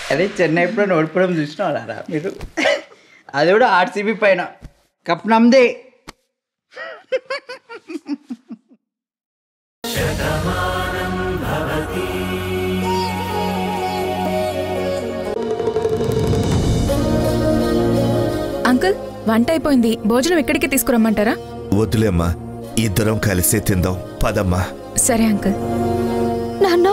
అదే చెన్నై ఎప్పుడో ఓడిపోవడం చూసినారా మీరు అది కూడా ఆర్సీబీ పైన కప్ నమ్దే అంకుల్ వంట అయిపోయింది భోజనం ఎక్కడికి తీసుకురమ్మంటారా వద్దులేమ్మా ఇద్దరం కలిసే తిందాం పదమ్మా సరే అంకుల్ నాన్న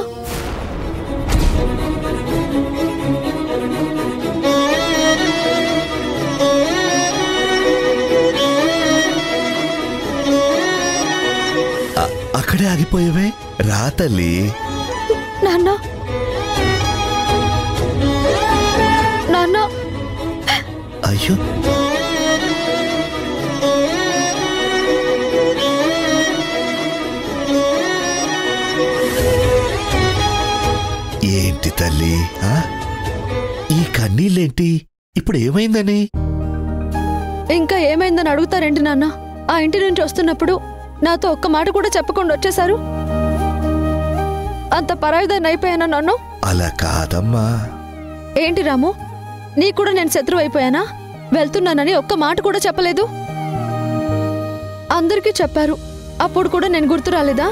అ- అక్కడే ఆగిపోయావే రా తల్లి నాన్న నాన్న అయ్యో ఏంటి తల్లి ఆ? ఈ కన్నీళ్ళేంటి ఇప్పుడు ఏమైందని ఇంకా ఏమైందని అడుగుతారేంటి నాన్న ఆ ఇంటి నుంచి వస్తున్నప్పుడు నాతో ఒక్క మాట కూడా చెప్పకుండా వచ్చేశారు అంత పరాయుధాన్ని అయిపోయానా నన్ను అలా కాదమ్మా ఏంటి రాము నీ కూడా నేను శత్రువు అయిపోయానా వెళ్తున్నానని ఒక్క మాట కూడా చెప్పలేదు అందరికీ చెప్పారు అప్పుడు కూడా నేను గుర్తు రాలేదా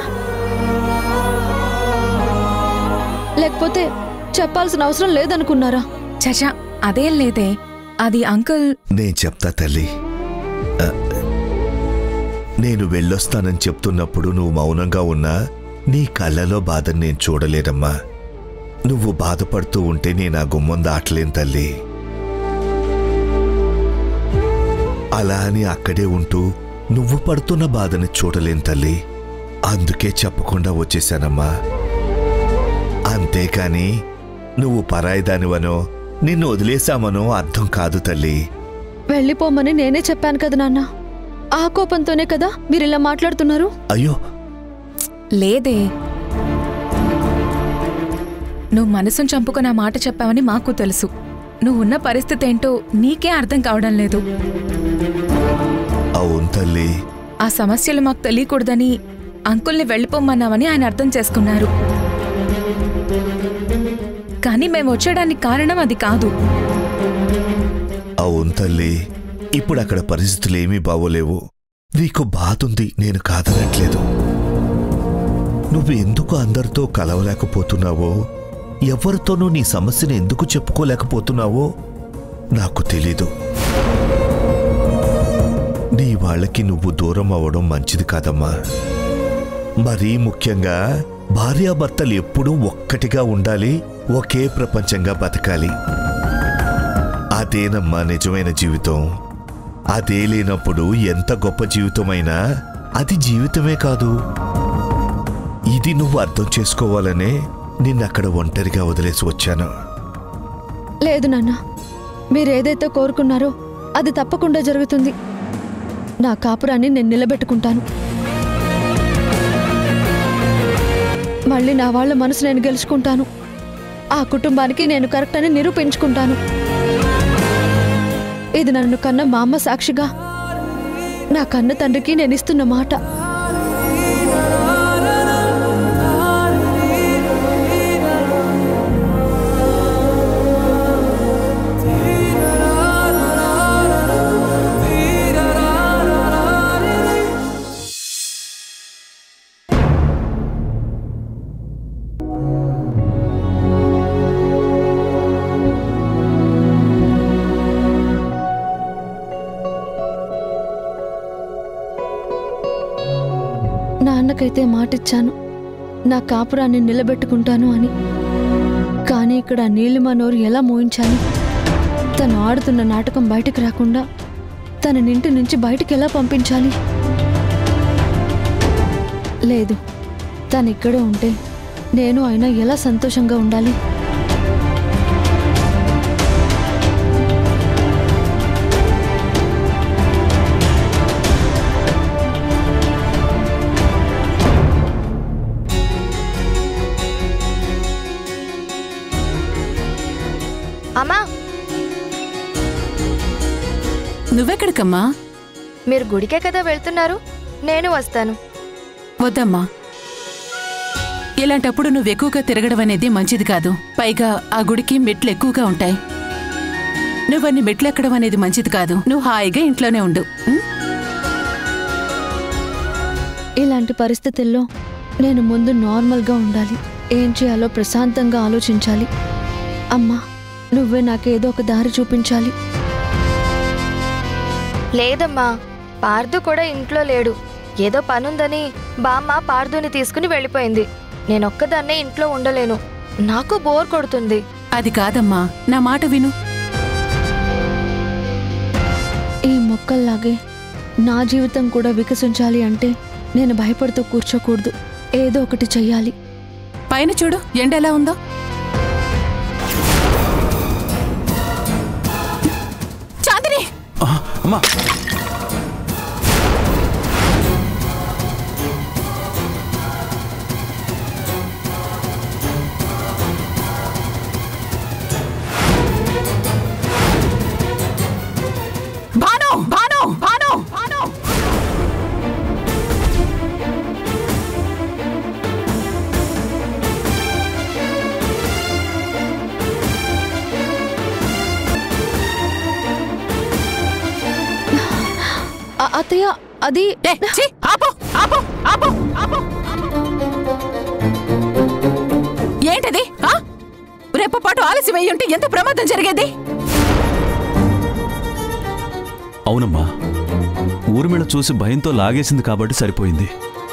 లేకపోతే చెప్పాల్సిన అవసరం లేదనుకున్నారా చచా అదేం లేదే అది అంకుల్ నేను చెప్తా తల్లి ఆ, నేను వెళ్ళొస్తానని చెప్తున్నప్పుడు నువ్వు మౌనంగా ఉన్నా నీ కళ్ళలో బాధను నేను చూడలేదమ్మా నువ్వు బాధపడుతూ ఉంటే నేను ఆ గుమ్మం దాటలేను తల్లి అలా అని అక్కడే ఉంటూ నువ్వు పడుతున్న బాధని చూడలేను తల్లి అందుకే చెప్పకుండా వచ్చేశానమ్మా అంతేకాని నువ్వు పరాయిదానివనో నిన్ను వదిలేశామనో అర్థం కాదు తల్లి వెళ్ళిపోమని నేనే చెప్పాను కదా నాన్న ఆ కోపంతోనే కదా మీరు ఇలా మాట్లాడుతున్నారు అయ్యో లేదే నువ్వు మనసును చంపుకొని ఆ మాట చెప్పావని మాకు తెలుసు నువ్వు ఉన్న పరిస్థితి ఏంటో నీకే అర్థం కావడం లేదు అవును తల్లి ఆ సమస్యలు మాకు తెలియకూడదని అంకుల్ని వెళ్ళిపోమన్నామని ఆయన అర్థం చేసుకున్నారు కానీ మేము వచ్చేయడానికి కారణం అది కాదు అవును తల్లి ఇప్పుడు అక్కడ పరిస్థితులు ఏమీ బాగోలేవు నీకు బాధ ఉంది నేను కాదనట్లేదు నువ్వు ఎందుకు అందరితో కలవలేకపోతున్నావో ఎవరితోనూ నీ సమస్యను ఎందుకు చెప్పుకోలేకపోతున్నావో నాకు తెలీదు నీ వాళ్ళకి నువ్వు దూరం అవ్వడం మంచిది కాదమ్మా మరీ ముఖ్యంగా భార్యాభర్తలు ఎప్పుడూ ఒక్కటిగా ఉండాలి ఒకే ప్రపంచంగా బతకాలి అదేనమ్మా నిజమైన జీవితం అదే లేనప్పుడు ఎంత గొప్ప జీవితమైనా అది జీవితమే కాదు ఇది నువ్వు అర్థం చేసుకోవాలనే నిన్నక్కడ ఒంటరిగా వదిలేసి వచ్చాను లేదు నాన్న మీరేదైతే కోరుకున్నారో అది తప్పకుండా జరుగుతుంది నా కాపురాన్ని నేను నిలబెట్టుకుంటాను మళ్ళీ నా వాళ్ళ మనసు నేను గెలుచుకుంటాను ఆ కుటుంబానికి నేను కరెక్ట్ అని నిరూపించుకుంటాను ఇది నన్ను కన్న మా అమ్మ సాక్షిగా నా కన్న తండ్రికి నేను ఇస్తున్న మాట నాన్నకైతే మాటిచ్చాను నా కాపురాన్ని నిలబెట్టుకుంటాను అని కానీ ఇక్కడ నీలిమ నోరు ఎలా మోయించాను తను ఆడుతున్న నాటకం బయటకు రాకుండా తన ఇంటి నుంచి బయటికి ఎలా పంపించాలి లేదు తను ఇక్కడే ఉంటే నేను అయినా ఎలా సంతోషంగా ఉండాలి అమ్మా నువ్వెక్కడికమ్మా మీరు గుడికే కదా వెళ్తున్నారు నేను వస్తాను వద్దమ్మా ఇలాంటప్పుడు నువ్వు ఎక్కువగా తిరగడం అనేది మంచిది కాదు పైగా ఆ గుడికి మెట్లు ఎక్కువగా ఉంటాయి నువ్వన్ని మెట్లు ఎక్కడం అనేది మంచిది కాదు నువ్వు హాయిగా ఇంట్లోనే ఉండు ఉం? ఇలాంటి పరిస్థితుల్లో నేను ముందు నార్మల్గా ఉండాలి ఏం చేయాలో ప్రశాంతంగా ఆలోచించాలి అమ్మా నువ్వే నాకేదో ఒక దారి చూపించాలి లేదమ్మా పార్దు కూడా ఇంట్లో లేడు ఏదో పనుందని బామ్మ పార్దుని తీసుకుని వెళ్ళిపోయింది నేనొక్కదాన్నే ఇంట్లో ఉండలేను నాకు బోర్ కొడుతుంది అది కాదమ్మా నా మాట విను ఈ మొక్కల్లాగే నా జీవితం కూడా వికసించాలి అంటే నేను భయపడుతూ కూర్చోకూడదు ఏదో ఒకటి చెయ్యాలి పైన చూడు ఎండ ఎలా ఉందో చాందిని ఆ, అమ్మా భాను భాను భాను భాను అ- అత్తయ్య అది ఏ, ఛీ, ఆపు ఆపు ఆపు ఆపు ఏంటది ఆ? రెప్పపాటు ఆలస్యం అయ్యి ఉంటే ఎంత ప్రమాదం జరిగేది అవునమ్మా ఊర్మిళ చూసి భయంతో లాగేసింది కాబట్టి సరిపోయింది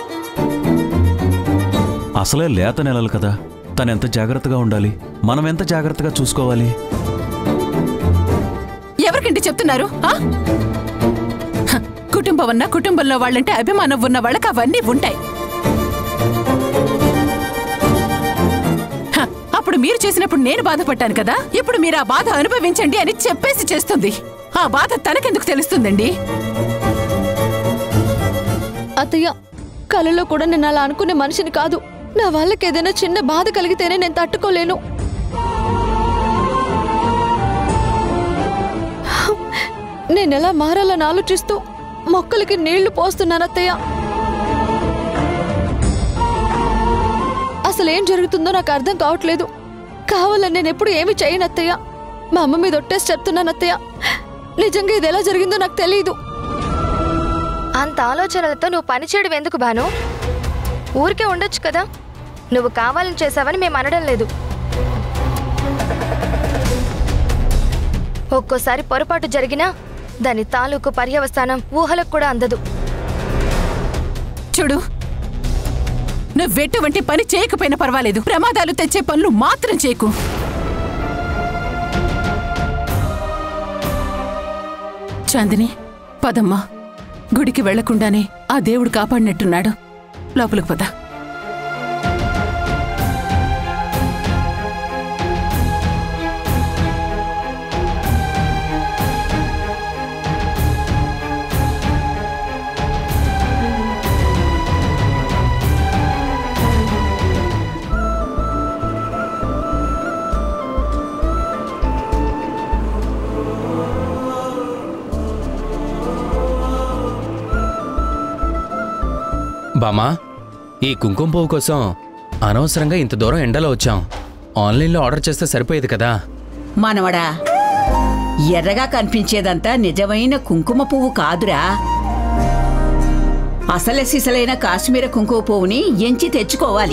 అసలే లేత నెలలు కదా తనెంత జాగ్రత్తగా ఉండాలి మనం ఎంత జాగ్రత్తగా చూసుకోవాలి ఎవరికింటి చెప్తున్నారు ఆ? హ, కుటుంబం ఉన్న కుటుంబంలో వాళ్ళంటే అభిమానం ఉన్న వాళ్ళకి అవన్నీ ఉంటాయి హ, అప్పుడు మీరు చేసినప్పుడు నేను బాధపడ్డాను కదా ఇప్పుడు మీరు ఆ బాధ అనుభవించండి అని చెప్పేసి చేస్తుంది ఆ బాధ తనకెందుకు తెలుస్తుందండి అత్తయ్య కలలో కూడా నేను అలా అనుకునే మనిషిని కాదు నా వాళ్ళకి ఏదైనా చిన్న బాధ కలిగితేనే నేను తట్టుకోలేను నేను ఎలా మారాలని ఆలోచిస్తూ మొక్కలకి నీళ్లు పోస్తున్నాను అత్తయ్య అసలు ఏం జరుగుతుందో నాకు అర్థం కావట్లేదు కావాలని నేను ఎప్పుడు ఏమి చేయను అత్తయ్య మా అమ్మ మీద ఒట్టేసి చెప్తున్నాను అత్తయ్య నిజంగా ఇది ఎలా జరిగిందో నాకు తెలియదు అంత ఆలోచనలతో నువ్వు పని చేయడం ఎందుకు బాను ఊరికే ఉండొచ్చు కదా నువ్వు కావాలని చేసావని మేము అనడం లేదు ఒక్కోసారి పొరపాటు జరిగినా దాని తాలూకు పర్యవసానం ఊహలకు కూడా అందదు చూడు నువ్వెటువంటి పని చేయకపోయినా పర్వాలేదు ప్రమాదాలు తెచ్చే పనులు మాత్రం చేయకు చాందిని పదమ్మా గుడికి వెళ్లకుండానే ఆ దేవుడు కాపాడినట్టున్నాడు లోపలికి పద బామా ఈ కుంకుమ పువ్వు కోసం అనవసరంగా ఇంత దూరం ఎండలో వచ్చాం ఆన్లైన్లో ఆర్డర్ చేస్తే సరిపోయేది కదా మనవడా ఎర్రగా కనిపించేదంతా నిజమైన కుంకుమ పువ్వు కాదురా అసలే సిసలైన కాశ్మీర కుంకుమ పువ్వుని ఎంచి తెచ్చుకోవాలి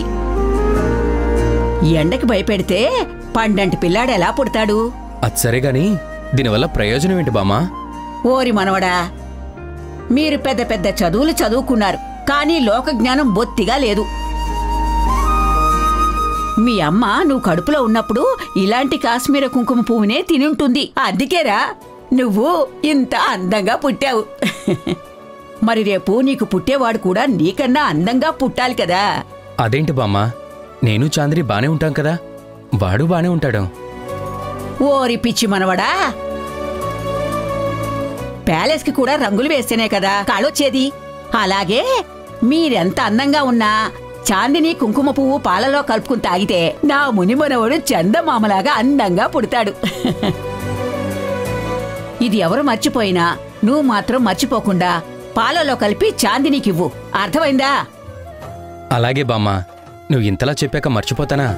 ఎండకి భయపెడితే పండంటి పిల్లాడు ఎలా పుడతాడు అది సరే గాని దీనివల్ల ప్రయోజనం ఏంటి బామా ఓరి మనవడా మీరు పెద్ద పెద్ద చదువులు చదువుకున్నారు కానీ లోక జ్ఞానం బొత్తిగా లేదు మీ అమ్మ నువ్వు కడుపులో ఉన్నప్పుడు ఇలాంటి కాశ్మీర కుంకుమ పువ్వునే తినుంటుంది అందుకేరా నువ్వు ఇంత అందంగా పుట్టావు మరి రేపు నీకు పుట్టేవాడు కూడా నీకన్నా అందంగా పుట్టాలి కదా అదేంటి బామ్మా నేను చాంద్రి బానే ఉంటాం కదా వాడు బానే ఉంటాడు ఓరి పిచ్చి మనవడా ప్యాలెస్కి కూడా రంగులు వేస్తేనే కదా కాళొచ్చేది అలాగే మీరెంత అందంగా ఉన్నా చాందిని కుంకుమ పువ్వు పాలలో కలుపుకుని తాగితే నా మునిమనవడు చందమామలాగా అందంగా పుడతాడు ఇది ఎవరు మర్చిపోయినా నువ్వు మాత్రం మర్చిపోకుండా పాలలో కలిపి చాందినికివ్వు అర్థమైందా అలాగే బామ్మా నువ్వు ఇంతలా చెప్పాక మర్చిపోతానా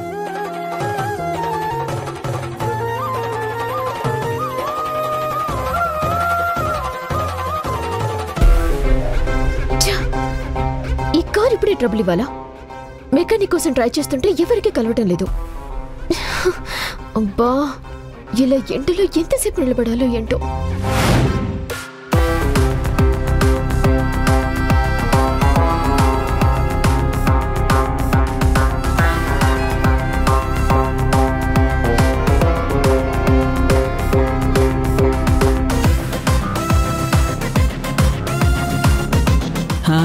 ఛ! ఈ కార్ ఇప్పుడే ట్రబుల్ ఇవ్వాలా మెకానిక్ కోసం ట్రై చేస్తుంటే ఎవరికీ కలవటం లేదు అబ్బా ఇలా ఎండలో ఎంతసేపు నిలబడాలో ఏంటో హా?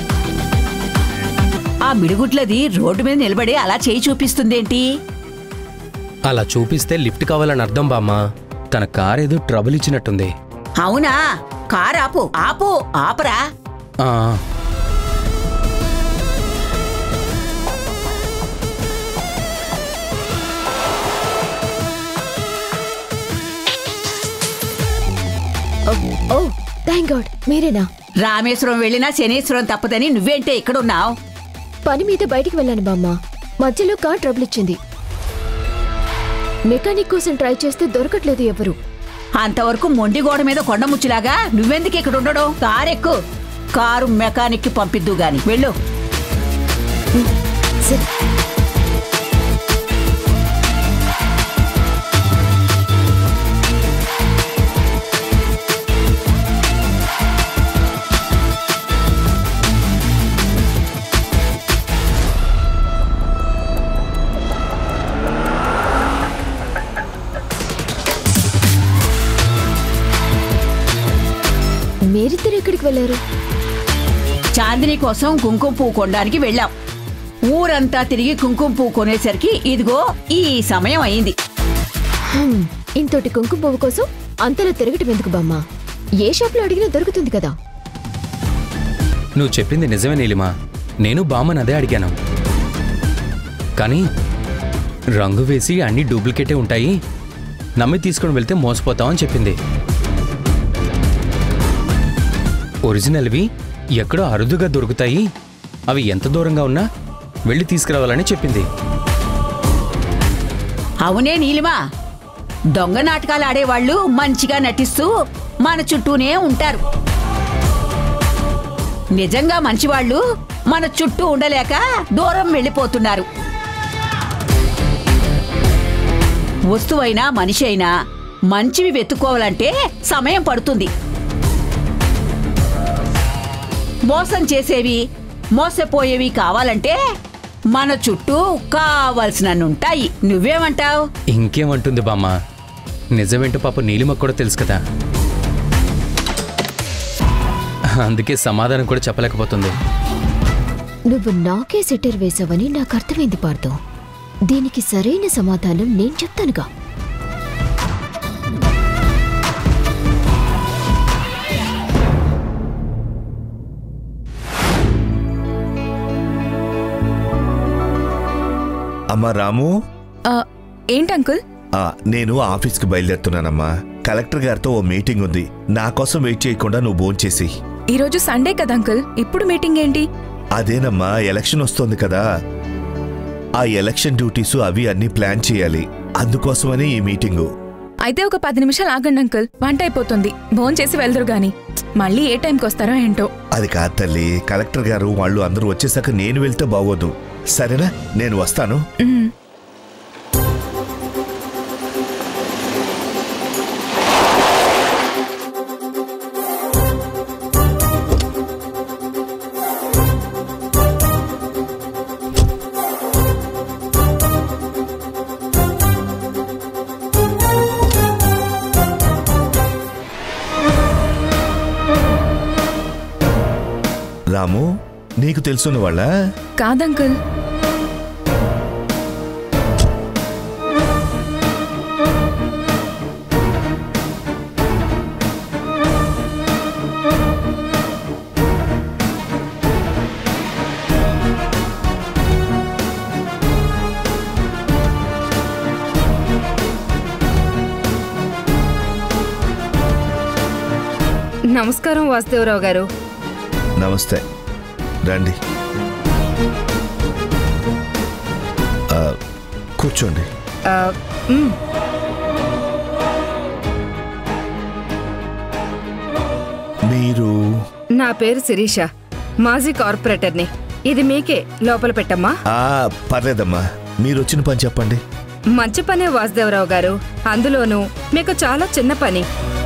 ఆ మిడుగుట్లది రోడ్డు మీద నిలబడి అలా చేయి చూపిస్తుందేంటి అలా చూపిస్తే లిఫ్ట్ కావాలని అర్థం బామ్మ తన కార్ ఏదో ట్రబుల్ ఇచ్చినట్టుంది అవునా కారు ఆపు ఆపు ఆపరా ఆ, ఓ థ్యాంక్ గాడ్ మీరేనా రామేశ్వరం వెళ్ళినా శనేశ్వరం తప్పదని నువ్వేంటే ఇక్కడున్నావు పని మీద బయటికి వెళ్ళాను బామ్మ మధ్యలో కార్ ట్రబుల్ ఇచ్చింది మెకానిక్ కోసం ట్రై చేస్తే దొరకట్లేదు ఎవరు అంతవరకు మొండి గోడ మీద కొండముచ్చులాగా నువ్వెందుకు ఇక్కడ ఉండడం కారెక్కు కారు మెకానిక్ కి పంపిద్దు గాని వెళ్ళు సరే మీరిద్దరు ఎక్కడికి వెళ్ళారు చాందిని కోసం కుంకుమ పువ్వు కొనడానికి వెళ్ళాం ఊరంతా తిరిగి కుంకుమ పువ్వు కొనేసరికి ఇదిగో ఈ సమయం అయింది హ్మ్, ఇంతటి కుంకుమ పువ్వు కోసం అంతలా తిరగటం ఎందుకు బామ్మ ఏ షాప్లో అడిగినా దొరుకుతుంది కదా నువ్వు చెప్పింది నిజమే నీలిమా నేను బామ్మని అదే అడిగాను కానీ రంగు వేసి అన్ని డూప్లికేటే ఉంటాయి నమ్మి తీసుకొని వెళ్తే మోసపోతామని చెప్పింది ఒరిజినల్వి ఎక్కడో అరుదుగా దొరుకుతాయి అవి ఎంత దూరంగా ఉన్నా వెళ్ళి తీసుకురావాలని చెప్పింది అవునే నీలిమా దొంగ నాటకాలు ఆడేవాళ్ళు మంచిగా నటిస్తూ మన చుట్టూనే ఉంటారు నిజంగా మంచివాళ్ళు మన చుట్టూ ఉండలేక దూరం వెళ్ళిపోతున్నారు వస్తువైనా మనిషి అయినా మంచివి వెతుక్కోవాలంటే సమయం పడుతుంది మోసం చేసేవి మోసపోయేవి కావాలంటే మన చుట్టూ కావలసినన్నుంటాయి నువ్వేమంటావు ఇంకేమంటుంది బామ్మ నిజమేంటో పాప నీలిమ కూడా తెలుసు కదా అందుకే సమాధానం కూడా చెప్పలేకపోతుంది నువ్వు నాకే సెటర్ వేసావని నాకు అర్థమైంది పార్థో దీనికి సరైన సమాధానం నేను చెప్తానుగా అమ్మా రాము ఆ, ఏంటి అంకుల్ ఆ, నేను ఆఫీస్కి బయలుదేరుతున్నానమ్మా కలెక్టర్ గారితో ఓ మీటింగ్ ఉంది నా కోసం వెయిట్ చేయకుండా నువ్వు భోంచేసి ఈరోజు సండే కదా అంకుల్ ఇప్పుడు మీటింగ్ ఏంటి అదేనమ్మా ఎలక్షన్ వస్తోంది కదా ఆ ఎలక్షన్ డ్యూటీస్ అవి అన్ని ప్లాన్ చేయాలి అందుకోసమనే ఈ మీటింగు అయితే ఒక పది నిమిషాలు ఆగండి అంకుల్ వంట అయిపోతుంది భోన్ చేసి వెళ్దురు గాని మళ్ళీ ఏ టైంకి వస్తారో ఏంటో అది కాదు తల్లి కలెక్టర్ గారు వాళ్ళు అందరూ వచ్చేసాక నేను వెళ్తే బాగోదు సరేనా నేను వస్తాను మ్మ్. రాము నీకు తెలుసున్న వాళ్ళ కాదంకుల్ నమస్కారం వాసుదేవరావు గారు నమస్తే రండి ఆ, కూర్చోండి ఆ, మ్, మీరు నా పేరు శిరీష మాజీ కార్పొరేటర్ని ఇది మీకే లోపల పెట్టమ్మా ఆ పర్లేదమ్మా మీరు వచ్చిన పని చెప్పండి మంచి పనే వాసుదేవరావు గారు అందులోనూ మీకు చాలా చిన్న పని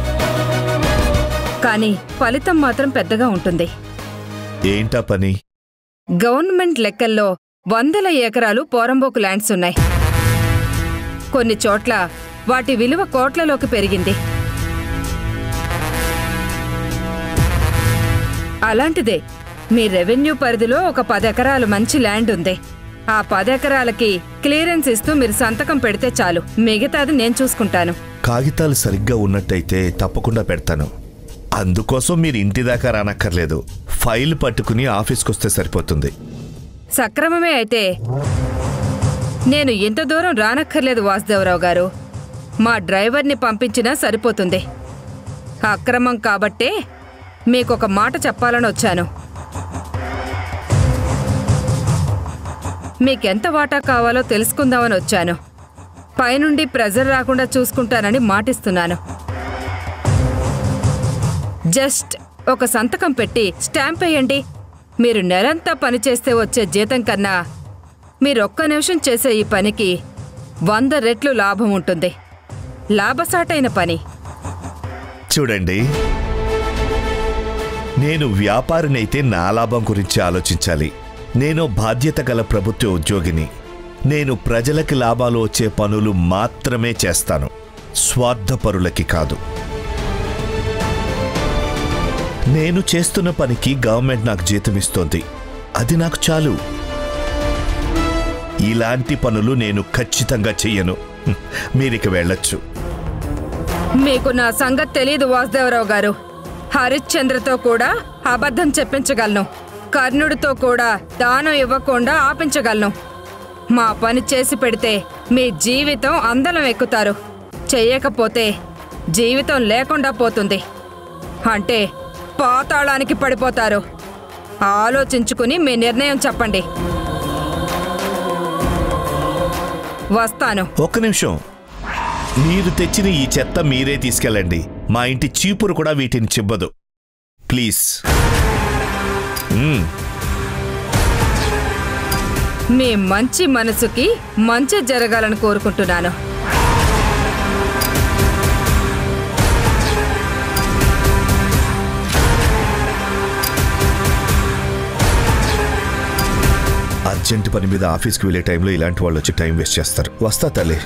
కానీ ఫలితం మాత్రం పెద్దగా ఉంటుంది ఏంటా పని గవర్నమెంట్ లెక్కల్లో వందల ఎకరాలు పోరంబోకు ల్యాండ్స్ ఉన్నాయి కొన్ని చోట్ల వాటి విలువ కోట్లలోకి పెరిగింది అలాంటిదే మీ రెవెన్యూ పరిధిలో ఒక పది ఎకరాలు మంచి ల్యాండ్ ఉంది ఆ పది ఎకరాలకి క్లియరెన్స్ ఇస్తూ మీరు సంతకం పెడితే చాలు మిగతాది నేను చూసుకుంటాను కాగితాలు సరిగ్గా ఉన్నట్టయితే తప్పకుండా పెడతాను అందుకోసం మీరు ఇంటి దాకా రానక్కర్లేదు ఫైల్ పట్టుకుని ఆఫీస్కి వస్తే సరిపోతుంది సక్రమమే అయితే నేను ఇంత దూరం రానక్కర్లేదు వాసుదేవరావు గారు మా డ్రైవర్ని పంపించినా సరిపోతుంది అక్రమం కాబట్టే మీకొక మాట చెప్పాలని వచ్చాను మీకెంత వాటా కావాలో తెలుసుకుందామని వచ్చాను పైనుండి ప్రెజర్ రాకుండా చూసుకుంటానని మాటిస్తున్నాను జస్ట్ ఒక సంతకం పెట్టి స్టాంప్ వేయండి మీరు నెలంతా పనిచేస్తే వచ్చే జీతం కన్నా మీరు ఒక్క నిమిషం చేసే ఈ పనికి వంద రెట్లు లాభం ఉంటుంది లాభసాటైన పని చూడండి నేను వ్యాపారినైతే నా లాభం గురించి ఆలోచించాలి నేను బాధ్యత గల ప్రభుత్వ ఉద్యోగిని నేను ప్రజలకి లాభాలు వచ్చే పనులు మాత్రమే చేస్తాను స్వార్థపరులకి కాదు నేను చేస్తున్న పనికి గవర్నమెంట్ నాకు జీతం ఇస్తోంది అది నాకు చాలు ఇలాంటి పనులు నేను ఖచ్చితంగా చెయ్యను హ్మ్, మీరిక వెళ్ళొచ్చు మీకు నా సంగతి తెలియదు వాసుదేవరావు గారు హరిశ్చంద్రతో కూడా అబద్ధం చెప్పించగలను కర్ణుడితో కూడా దానం ఇవ్వకుండా ఆపించగలను మా పని చేసి పెడితే మీ జీవితం అందలం ఎక్కుతారు చెయ్యకపోతే జీవితం లేకుండా పోతుంది అంటే పాతాళానికి పడిపోతారు ఆలోచించుకుని మీ నిర్ణయం చెప్పండి వస్తాను ఒక్క నిమిషం మీరు తెచ్చిన ఈ చెత్త మీరే తీసుకెళ్ళండి మా ఇంటి చీపురు కూడా వీటిని చిబ్బదు ప్లీజ్ మ్మ్. మీ మంచి మనసుకి మంచి జరగాలని కోరుకుంటున్నాను అర్జెంట్ పని మీద ఆఫీస్కి వెళ్ళే టైంలో ఇలాంటి వాళ్ళు వచ్చి టైం వేస్ట్ చేస్తారు వస్తా తల్లి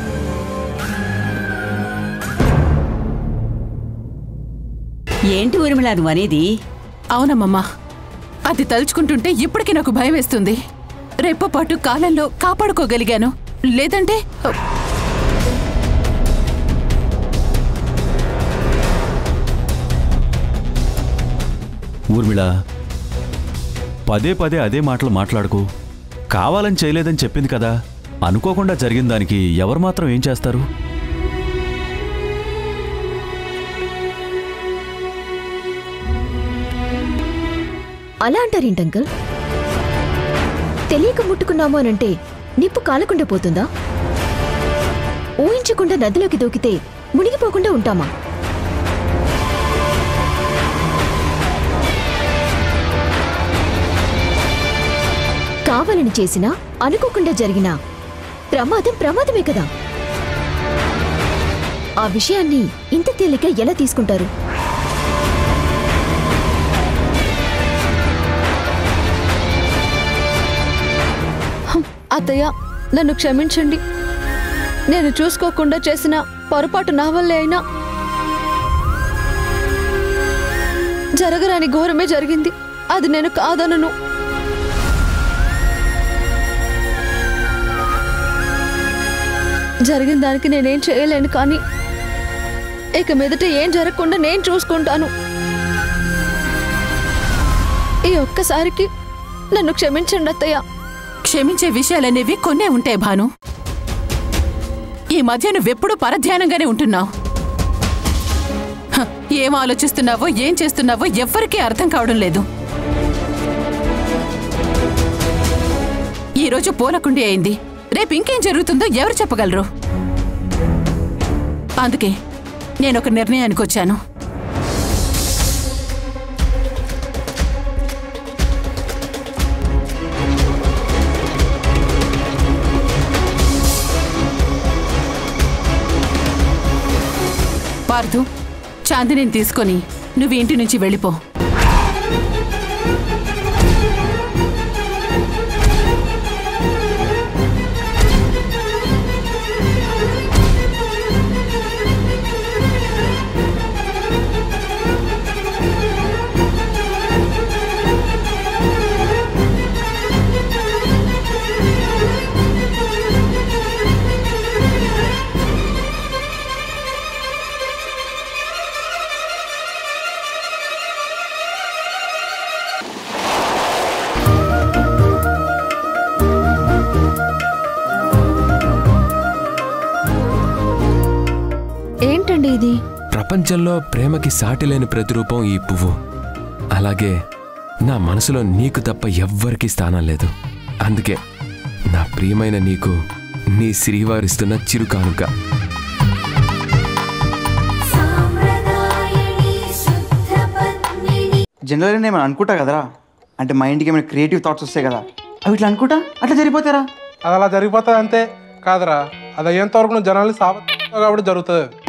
ఏంటి ఊర్మిళ నువ్వు అనేది అవునమ్మమ్మా అది తలుచుకుంటుంటే ఇప్పటికీ నాకు భయం వేస్తుంది రెప్ప పాటు కాలంలో కాపాడుకోగలిగాను లేదంటే ఊర్మిళ పదే పదే అదే మాటలు మాట్లాడుకో కావాలని చేయలేదని చెప్పింది కదా అనుకోకుండా జరిగిన దానికి ఎవరు మాత్రం ఏం చేస్తారు అలా అంటారేంటి అంకుల్ తెలియక ముట్టుకున్నాము అనంటే నిప్పు కాలకుండా పోతుందా ఊహించకుండా నదిలోకి దూకితే మునిగిపోకుండా ఉంటామా కావాలని చేసినా అనుకోకుండా జరిగినా ప్రమాదం ప్రమాదమే కదా ఆ విషయాన్ని ఇంత తేలిక ఎలా తీసుకుంటారు హం, అత్తయ్య నన్ను క్షమించండి నేను చూసుకోకుండా చేసిన పొరపాటు నా వల్లే అయినా జరగరాని ఘోరమే జరిగింది అది నేను కాదనను జరిగిన దానికి నేనేం చేయలేను కానీ ఇక మీదట ఏం జరగకుండా నేను చూసుకుంటాను ఈ ఒక్కసారికి నన్ను క్షమించండి అత్తయ్య క్షమించే విషయాలనేవి కొన్నే ఉంటాయి భాను ఈ మధ్య నువ్వెప్పుడూ పరధ్యానంగానే ఉంటున్నావు హ, ఏం ఆలోచిస్తున్నావో ఏం చేస్తున్నావో ఎవ్వరికీ అర్థం కావడం లేదు ఈరోజు పూలకుండి అయింది రేపు ఇంకేం జరుగుతుందో ఎవరు చెప్పగలరు అందుకే నేను ఒక నిర్ణయానికి వచ్చాను పార్థు చాందినిని తీసుకొని నువ్వు ఇంటి నుంచి వెళ్ళిపో ఏంటండి ఇది ప్రపంచంలో ప్రేమకి సాటి లేని ప్రతిరూపం ఈ పువ్వు అలాగే నా మనసులో నీకు తప్ప ఎవ్వరికీ స్థానం లేదు అందుకే నా ప్రియమైన నీకు నీ శ్రీవారిస్తున్న చిరు కానుక జనరల్గా నేను ఏమైనా అనుకుంటా కదరా అంటే మైండ్కి ఏమైనా క్రియేటివ్ థాట్స్ వస్తాయి కదా అవి ఇట్లా అనుకుంటా అట్లా జరిగిపోతారా అది అలా జరిగిపోతుంది అంతే కాదురా అది అయ్యేంత వరకు నువ్వు జనాల్ని సాబ కాబట్టి జరుగుతుంది